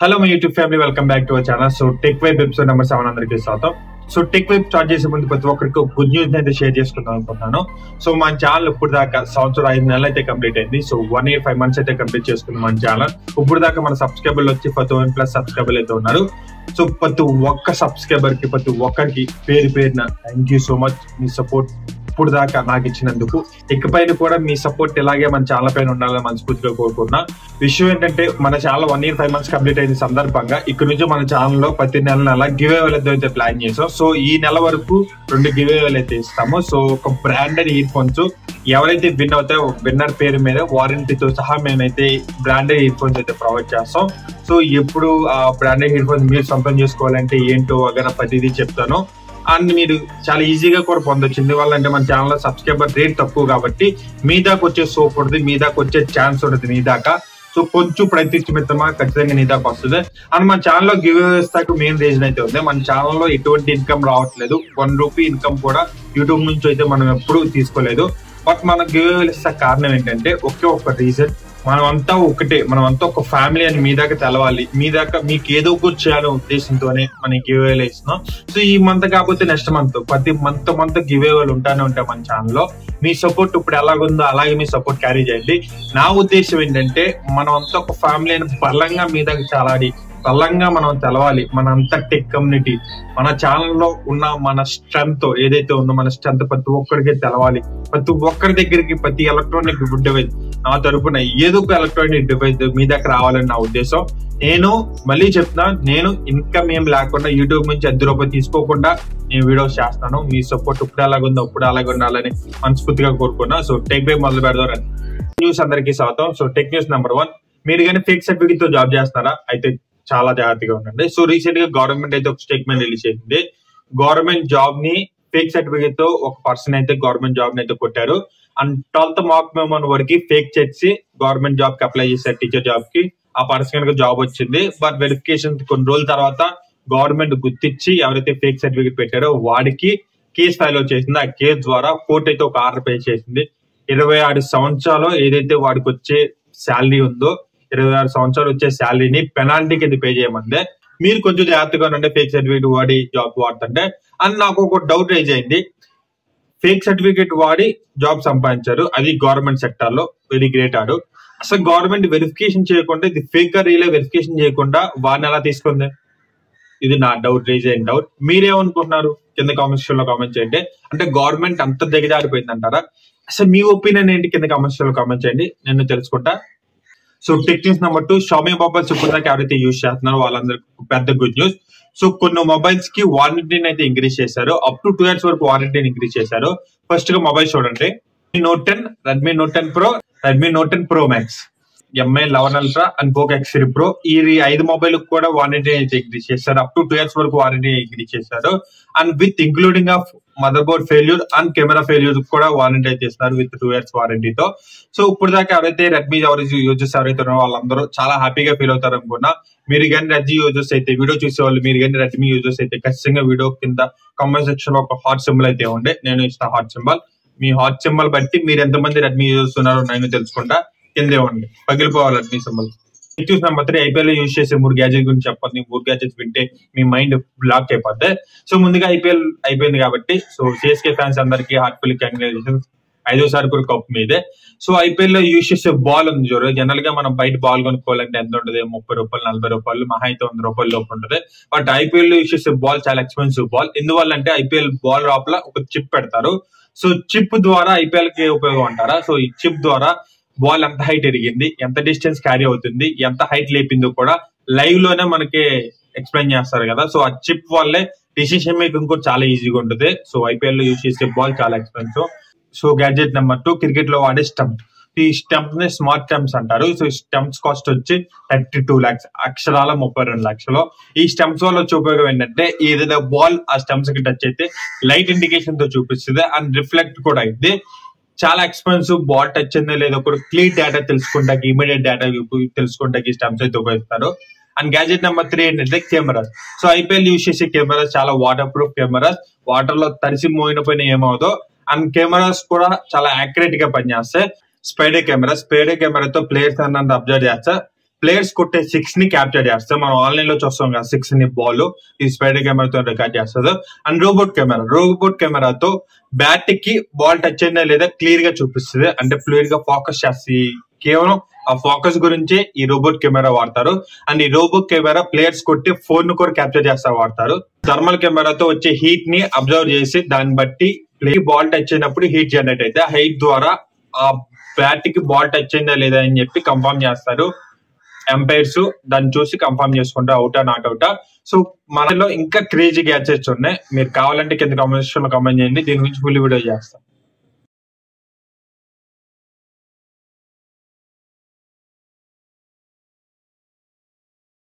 hello my YouTube family welcome back to our channel so tech vibe episode number seven అందరికీ స్వాగతం so tech vibe start చేసే ముందు ప్రతి ఒక్కరికి good news అయితే షేర్ చేసుకుందాం అనుకుంటున్నాను సో మన ఛానల్ ఇప్పుడు దాకా సంవత్సరం ఐదు నెలలు అయితే కంప్లీట్ అయింది so one year five months అయితే కంప్లీట్ చేసుకుంది మన ఛానల్ ఇప్పుడు దాకా మన సబ్స్క్రైబర్లు వచ్చి ప్రతి వన్ ప్లస్ సబ్స్క్రైబర్లు అయితే ఉన్నారు సో ప్రతి ఒక్క సబ్స్క్రైబర్ కి ప్రతి ఒక్కరికి పేరు పేరున థ్యాంక్ యూ సో మచ్ మీ సపోర్ట్ ఇప్పుడు దాకా నాకు ఇచ్చినందుకు ఇకపైన కూడా మీ సపోర్ట్ ఇలాగే మన ఛానల్ పైన ఉండాలని మనస్ఫూర్తిగా కోరుకున్నా విషయం ఏంటంటే మన channel one year five months complete అయిన సందర్భంగా ఇక్కడ నుంచి మన ఛానల్ లో ప్రతి నెల నెల గివ్ అవేలతో అయితే ప్లాన్ చేసాం సో ఈ నెల వరకు రెండు గివ్ అవేలు అయితే ఇస్తాము సో ఒక బ్రాండెడ్ ఇయర్ ఫోన్స్ ఎవరైతే విన్ అవుతారో విన్నర్ పేరు మీద వారంటీతో సహా మేమైతే బ్రాండెడ్ ఇయర్ ఫోన్స్ అయితే ప్రొవైడ్ చేస్తాం సో ఎప్పుడు ఆ బ్రాండెడ్ ఇయర్ ఫోన్స్ మీరు సొంతం చేసుకోవాలంటే ఏంటో అగన ప్రతిదీ చెప్తాను అండ్ మీరు చాలా ఈజీగా కూడా పొందొచ్చు ఎందువల్ల అంటే మన ఛానల్ సబ్స్క్రైబర్ రేట్ తక్కువ కాబట్టి మీ దాకా వచ్చే సోప్ ఉంటుంది మీ దాకా వచ్చే ఛాన్స్ ఉంటుంది నీ దాకా సో కొంచెం ప్రయత్నించి మిత్రమా ఖచ్చితంగా నీ దాకా వస్తుంది అండ్ మన ఛానల్లో గివ్ దాకా మెయిన్ రీజన్ అయితే ఉంది మన ఛానల్లో ఎటువంటి ఇన్కమ్ రావట్లేదు వన్ రూపీ ఇన్కమ్ కూడా యూట్యూబ్ నుంచి అయితే మనం ఎప్పుడూ తీసుకోలేదు బట్ మన గివ్ ఇస్తా కారణం ఏంటంటే ఒకే ఒక రీజన్ మనం అంతా ఒకటే మనం అంతా ఒక ఫ్యామిలీ అని మీ దాకా తెలవాలి మీ దాకా మీకు ఏదో ఒకటి చేయాలనే ఉద్దేశంతోనే మనం గివ్ అవేలు ఇస్తున్నాం సో ఈ మంత్ కాకపోతే నెక్స్ట్ మంత్ ప్రతి మంత్ మంత్ గివ్ అవేలు ఉంటానే ఉంటాయి మన ఛానల్లో మీ సపోర్ట్ ఇప్పుడు ఎలాగుందో అలాగే మీ సపోర్ట్ క్యారీ చేయండి నా ఉద్దేశం ఏంటంటే మనం అంతా ఒక ఫ్యామిలీ అని బలంగా మీ దగ్గర చాలాడి బలంగా మనం తెలవాలి మన అంత టెక్ కమ్యూనిటీ మన ఛానల్లో ఉన్న మన స్ట్రెంత్ ఏదైతే ఉందో మన స్ట్రెంత్ ప్రతి ఒక్కరికి తెలవాలి ప్రతి ఒక్కరి దగ్గరికి ప్రతి ఎలక్ట్రానిక్ డివైస్ నా తరపున ఏదో ఒక ఎలక్ట్రానిక్ డివైస్ మీ దగ్గర రావాలని నా ఉద్దేశం నేను మళ్ళీ చెప్తున్నా నేను ఇన్కమ్ ఏం లేకుండా యూట్యూబ్ నుంచి అద్దె రూపాయలు తీసుకోకుండా నేను వీడియోస్ చేస్తాను మీ సపోర్ట్ ఇప్పుడు అలాగుందో ఇప్పుడు అలాగే ఉండాలని మనస్ఫూర్తిగా కోరుకున్నా సో టెక్ బై మొదలు పెడదాం న్యూస్ అందరికీ స్వాగతం so tech news number one మీరు కానీ ఫేక్ సర్టిఫికేట్ తో జాబ్ చేస్తారా అయితే చాలా జాగ్రత్తగా ఉండండి సో రీసెంట్ గా గవర్నమెంట్ అయితే ఒక స్టేట్మెంట్ రిలీజ్ చేసింది గవర్నమెంట్ జాబ్ ని ఫేక్ సర్టిఫికేట్ తో ఒక పర్సన్ అయితే గవర్నమెంట్ జాబ్ ని అయితే కొట్టారు అండ్ ట్వెల్త్ మార్క్ మెమోన్ వరకు ఫేక్ చేసి గవర్నమెంట్ జాబ్ కి అప్లై చేశారు టీచర్ జాబ్ కి ఆ పర్సన్ కి జాబ్ వచ్చింది బట్ వెరిఫికేషన్ కొన్ని రోజుల తర్వాత గవర్నమెంట్ గుర్తించి ఎవరైతే ఫేక్ సర్టిఫికేట్ పెట్టారో వాడికి కేసు ఫైల్ చేసింది ఆ కేసు ద్వారా కోర్టు అయితే ఒక ఆర్డర్ పే చేసింది ఇరవై ఆరు సంవత్సరాలు ఏదైతే వాడికి వచ్చే శాలరీ ఉందో ఇరవై ఆరు సంవత్సరాలు వచ్చే శాలరీని పెనాల్టీ కింద పే చేయమందే మీరు కొంచెం జాగ్రత్తగా ఉండండి ఫేక్ సర్టిఫికేట్ వాడి జాబ్ వాడుతుంటే అండ్ నాకు ఒక డౌట్ రేజ్ అయింది ఫేక్ సర్టిఫికేట్ వాడి జాబ్ సంపాదించారు అది గవర్నమెంట్ సెక్టర్ లో వెరీ గ్రేట్ ఆడు అసలు గవర్నమెంట్ వెరిఫికేషన్ చేయకుండా ఇది ఫేక్ రీలే వెరిఫికేషన్ చేయకుండా వాడిని ఎలా తీసుకుంది ఇది నా డౌట్ రేజ్ అయిన డౌట్ మీరేమనుకుంటున్నారు కింద కామెంట్స్ లో కామెంట్ చేయండి అంటే గవర్నమెంట్ అంత దిగజారిపోయింది అంటారా అసలు మీ ఒపీనియన్ ఏంటి కింద కామెంట్స్ లో కామెంట్ చేయండి నేను తెలుసుకుంటా so techniques number two Xiaomi mobiles ఇప్పటిదాకా ఎవరైతే యూజ్ చేస్తున్నారో వాళ్ళందరికీ పెద్ద గుడ్ న్యూస్ సో కొన్ని మొబైల్స్ కి వారంటీని అయితే ఇంక్రీజ్ చేశారు అప్ టు టూ ఇయర్స్ వరకు వారంటీని ఇంక్రీజ్ చేశారు ఫస్ట్ గా మొబైల్ చూడండి note ten Redmi note ten pro Redmi note ten pro max Mi eleven ultra and Poco X three pro ఈ ఐదు మొబైల్ కూడా వారంటీ అయితే ఇంక్రీజ్ చేశారు అప్ టు టూ ఇయర్స్ వరకు వారంటీ ఇంక్రీజ్ చేశారు and with including of motherboard failure and camera failure కూడా warranty అయితే ఇస్తారు విత్ టూ ఇయర్స్ వారంటీతో సో ఇప్పుడు దాకా ఎవరైతే రెడ్మీ ఎవరైతే యూజర్స్ ఎవరైతే ఉన్నారో వాళ్ళందరూ చాలా హ్యాపీగా ఫీల్ అవుతారు అనుకున్నా మీరు కానీ రెడ్మీ యూజర్స్ అయితే వీడియో చూసే వాళ్ళు మీరు కానీ రెడ్మీ యూజర్స్ అయితే ఖచ్చితంగా వీడియో కింద కామెంట్ సెక్షన్ లో ఒక హాట్ సింబల్ అయితే ఉండే నేను ఇస్తా హాట్ సింబల్ మీ హాట్ సింబల్ బట్టి మీరు ఎంతమంది రెడ్మీ యూజర్స్ ఉన్నారో నేను తెలుసుకుంటా కిందే ఉండి పగిలిపోవాలి రెడ్మీ సింబల్ చూస్ నెంబర్ త్రీ ఐపీఎల్ యూజ్ చేసే మూడు గ్యాజెట్ గురించి చెప్పండి మూడు గ్యాజెట్స్ వింటే మీ మైండ్ బ్లాక్ అయిపోద్ది సో ముందుగా ఐపీఎల్ అయిపోయింది కాబట్టి సో సిఎస్కే ఫ్యాన్స్ అందరికి హార్ట్ఫుల్ కంగ్రాచులేషన్స్ ఐదోసారి కూడా కప్ మీదే సో ఐపీఎల్ లో యూజ్ చేసే బాల్ ఉంది చూడు జనరల్ గా మనం బయట బాల్ కొనుక్కోవాలంటే ఎంత ఉంటుంది ముప్పై రూపాయలు నలభై రూపాయలు మహా అయితే వంద రూపాయల లోపు ఉంటుంది బట్ ఐపీఎల్ లో యూజ్ చేసే బాల్ చాలా ఎక్స్పెన్సివ్ బాల్ ఎందువల్ల అంటే ఐపీఎల్ బాల్ లోపల ఒక చిప్ పెడతారు సో చిప్ ద్వారా ఐపీఎల్ కి ఉపయోగం అంటారా సో ఈ చిప్ ద్వారా బాల్ ఎంత హైట్ ఎరిగింది ఎంత డిస్టెన్స్ క్యారీ అవుతుంది ఎంత హైట్ లేపిందో కూడా లైవ్ లోనే మనకి ఎక్స్ప్లెయిన్ చేస్తారు కదా సో ఆ చిప్ వల్లే డిసిషన్ మేకింగ్ కూడా చాలా ఈజీగా ఉంటుంది సో ఐపీఎల్ లో యూజ్ చేసే బాల్ చాలా expensive so gadget number two cricket లో వాడే స్టంప్ ఈ స్టంప్స్ ని స్మార్ట్ స్టంప్స్ అంటారు సో ఈ స్టంప్స్ కాస్ట్ వచ్చి థర్టీ టూ లాక్స్ అక్షరాల ముప్పై రెండు లక్షలు ఈ స్టంప్స్ వల్ల వచ్చే ఉపయోగం ఏంటంటే ఏదైనా బాల్ ఆ స్టంప్స్ కి టచ్ అయితే లైట్ ఇండికేషన్ తో చూపిస్తుంది అండ్ రిఫ్లెక్ట్ కూడా అయింది చాలా ఎక్స్పెన్సివ్ బాల్ టచ్ అయిందో లేదో కూడా క్లియర్ డేటా తెలుసుకుంటాకి ఇమీడియట్ డేటా తెలుసుకుంటాకి స్టంప్స్ అయితే ఉపయోగిస్తారు అండ్ గ్యాజెట్ నెంబర్ త్రీ ఏంటంటే కెమెరాస్ సో ఐపీఎల్ యూజ్ చేసే కెమెరాస్ చాలా వాటర్ ప్రూఫ్ కెమెరాస్ వాటర్ లో తడిసి మోయిన పైన ఏమవుదో అండ్ కెమెరాస్ కూడా చాలా యాక్యురేట్ గా పనిచేస్తాయి స్పైడే కెమెరా స్పైడే కెమెరాతో ప్లేయర్స్ అన్నది అబ్జర్వ్ చేస్తా ప్లేయర్స్ కొట్టే సిక్స్ ని క్యాప్చర్ చేస్తారు మనం ఆన్లైన్ లో చూస్తాం కదా సిక్స్ ని బాల్ ఈ స్పైడర్ కెమెరాతో రికార్డ్ చేస్తుంది అండ్ రోబోట్ కెమెరా రోబోట్ కెమెరాతో బ్యాట్ కి బాల్ టచ్ అయిందా లేదా క్లియర్ గా చూపిస్తుంది అంటే ఫ్లూయిడ్ గా ఫోకస్ చేస్తుంది కేవలం ఆ ఫోకస్ గురించి ఈ రోబోట్ కెమెరా వాడతారు అండ్ ఈ రోబోట్ కెమెరా ప్లేయర్స్ కొట్టి ఫోన్ ను కూడా క్యాప్చర్ చేస్తా వాడతారు థర్మల్ కెమెరాతో వచ్చే హీట్ ని అబ్జర్వ్ చేసి దాన్ని బట్టి ప్లే బాల్ టచ్ అయినప్పుడు హీట్ జనరేట్ అయితే ఆ హీట్ ద్వారా ఆ బ్యాట్ కి బాల్ టచ్ అయిందా లేదా అని చెప్పి కన్ఫర్మ్ చేస్తారు ఎంపైర్స్ దాన్ని చూసి కన్ఫర్మ్ చేసుకుంటారు అవుటా నాట్ అవుటా సో మనలో ఇంకా క్రేజీ గ్యాడ్జెట్స్ ఉన్నాయి మీరు కావాలంటే కింద కామెంట్ లో కామెంట్ చేయండి దీని గురించి ఫుల్ వీడియో చేస్తాం